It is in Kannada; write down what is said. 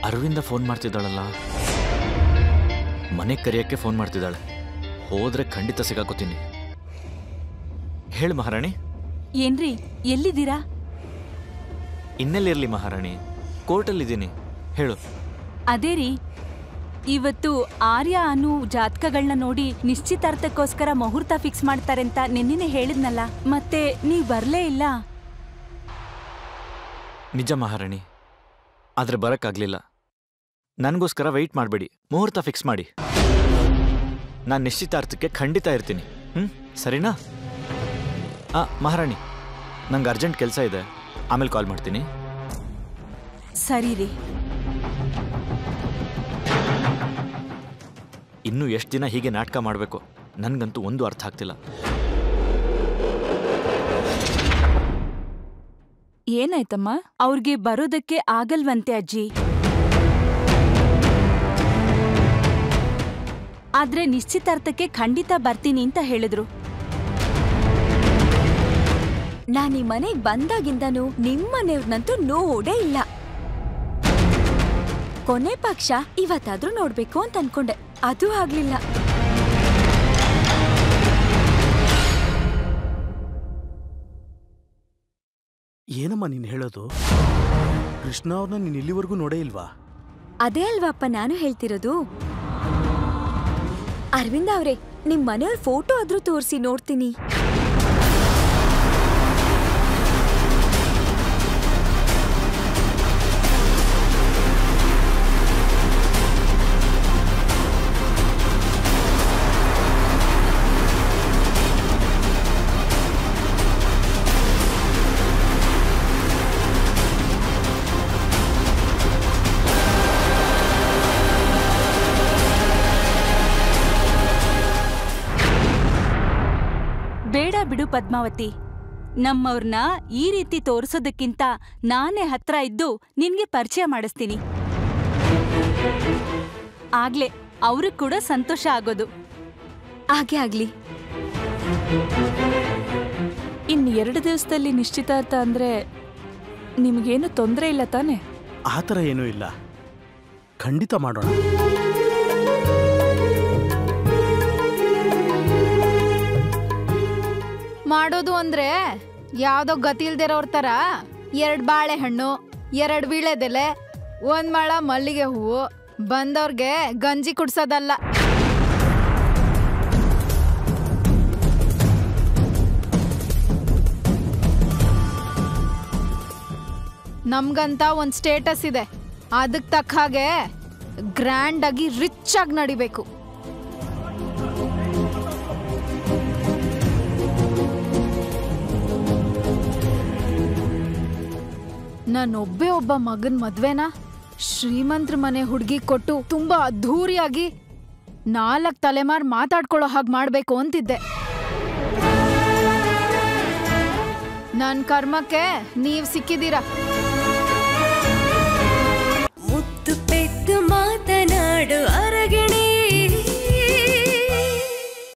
ಅರವಿಂದ ಫೋನ್ ಮಾಡ್ತಿದ್ದಾಳಲ್ಲ ಮನೆಗೆ ಕರೆಯೋಕ್ಕೆ ಫೋನ್ ಮಾಡ್ತಿದ್ದಾಳೆ ಹೋದ್ರೆ ಖಂಡಿತ ಸಿಗಾಕೋತೀನಿ ಹೇಳು ಮಹಾರಾಣಿ ಏನ್ರಿ ಎಲ್ಲಿದ್ದೀರಾ ಇನ್ನೆಲ್ಲಿರಲಿ ಮಹಾರಾಣಿ ಕೋರ್ಟಲ್ಲಿದ್ದೀನಿ ಹೇಳು ಅದೇ ರೀ ಇವತ್ತು ಆರ್ಯ ಅನು ಜಾತಕಗಳನ್ನ ನೋಡಿ ನಿಶ್ಚಿತಾರ್ಥಕ್ಕೋಸ್ಕರ ಮುಹೂರ್ತ ಫಿಕ್ಸ್ ಮಾಡ್ತಾರೆ ಅಂತ ನಿನ್ನೆ ಹೇಳಿದ್ನಲ್ಲ ಮತ್ತೆ ನೀವ್ ಬರ್ಲೇ ಇಲ್ಲ ನಿಜ ಮಹಾರಾಣಿ ಆದ್ರೆ ಬರಕ್ಕಾಗ್ಲಿಲ್ಲ ನನಗೋಸ್ಕರ ವೆಯ್ಟ್ ಮಾಡಬೇಡಿ ಮುಹೂರ್ತ ಫಿಕ್ಸ್ ಮಾಡಿ ನಾನು ನಿಶ್ಚಿತಾರ್ಥಕ್ಕೆ ಖಂಡಿತ ಇರ್ತೀನಿ ಹ್ಞೂ ಸರಿನಾ ಆ ಮಹಾರಾಣಿ ನಂಗೆ ಅರ್ಜೆಂಟ್ ಕೆಲಸ ಇದೆ ಆಮೇಲೆ ಕಾಲ್ ಮಾಡ್ತೀನಿ ಸರಿ ರೀ ಇನ್ನೂ ಎಷ್ಟು ದಿನ ಹೀಗೆ ನಾಟಕ ಮಾಡಬೇಕು ನನಗಂತೂ ಒಂದು ಅರ್ಥ ಆಗ್ತಿಲ್ಲ ಏನಾಯ್ತಮ್ಮ ಅವ್ರಿಗೆ ಬರೋದಕ್ಕೆ ಆಗಲ್ವಂತೆ ಅಜ್ಜಿ ಆದ್ರೆ ನಿಶ್ಚಿತಾರ್ಥಕ್ಕೆ ಖಂಡಿತ ಬರ್ತೀನಿ ಅಂತ ಹೇಳಿದ್ರು ನಾನ್ ಈ ಮನೆಗ್ ಬಂದಾಗಿಂದನೂ ನಿಮ್ಮನೆಯವ್ರನ್ನಂತೂ ನೋಡೇ ಇಲ್ಲ ಕೊನೆ ಪಕ್ಷ ಇವತ್ತಾದ್ರೂ ನೋಡ್ಬೇಕು ಅಂತ ಅನ್ಕೊಂಡೆ ಅದು ಆಗ್ಲಿಲ್ಲ ಏನಮ್ಮ ನೀನು ಹೇಳೋದು ಕೃಷ್ಣ ಅವ್ರನ್ನ ನೀನು ಇಲ್ಲಿವರೆಗೂ ನೋಡೇ ಇಲ್ವಾ ಅದೇ ಅಲ್ವಾಪ್ಪ ನಾನು ಹೇಳ್ತಿರೋದು ಅರವಿಂದ ಅವ್ರೆ ನಿಮ್ ಮನೆಯವ್ರ ಫೋಟೋ ಆದ್ರೂ ತೋರಿಸಿ ನೋಡ್ತೀನಿ ಬೇಡ ಬಿಡು ಪದ್ಮಾವತಿ ನಮ್ಮವ್ರನ್ನ ಈ ರೀತಿ ತೋರಿಸೋದಕ್ಕಿಂತ ನಾನೇ ಹತ್ರ ಇದ್ದು ನಿನ್ಗೆ ಪರಿಚಯ ಮಾಡಿಸ್ತೀನಿ ಆಗ್ಲೇ ಅವ್ರಿಗೆ ಕೂಡ ಸಂತೋಷ ಆಗೋದು ಹಾಗೆ ಆಗ್ಲಿ ಇನ್ ಎರಡು ದಿವಸದಲ್ಲಿ ನಿಶ್ಚಿತಾರ್ಥ ಅಂದ್ರೆ ನಿಮಗೇನು ತೊಂದರೆ ಇಲ್ಲ ತಾನೆ ಆ ಥರ ಏನೂ ಇಲ್ಲ ಖಂಡಿತ ಮಾಡೋಣ ಮಾಡೋದು ಅಂದ್ರೆ ಯಾವ್ದೋ ಗತಿ ಇಲ್ದಿರೋರ್ ತರ ಎರಡ್ ಬಾಳೆಹಣ್ಣು ಎರಡ್ ವೀಳೆದೆಲೆ ಒಂದ್ ಮಳ ಮಲ್ಲಿಗೆ ಹೂವು ಬಂದವ್ರಿಗೆ ಗಂಜಿ ಕುಡ್ಸೋದಲ್ಲ ನಮ್ಗಂತ ಒಂದ್ ಸ್ಟೇಟಸ್ ಇದೆ ಅದಕ್ ತಕ್ಕ ಹಾಗೆ ಗ್ರ್ಯಾಂಡ್ ಆಗಿ ರಿಚ್ ಆಗಿ ನಡಿಬೇಕು ನಾನೊಬ್ಬೇ ಒಬ್ಬ ಮಗನ್ ಮದ್ವೆನ ಶ್ರೀಮಂತ್ರ ಮನೆ ಹುಡ್ಗಿ ಕೊಟ್ಟು ತುಂಬಾ ಅದ್ಧೂರಿಯಾಗಿ ನಾಲ್ಕ್ ತಲೆಮಾರ್ ಮಾತಾಡ್ಕೊಳ್ಳೋ ಹಾಗೆ ಮಾಡ್ಬೇಕು ಅಂತಿದ್ದೆ ನನ್ ಕರ್ಮಕ್ಕೆ ನೀವ್ ಸಿಕ್ಕಿದೀರ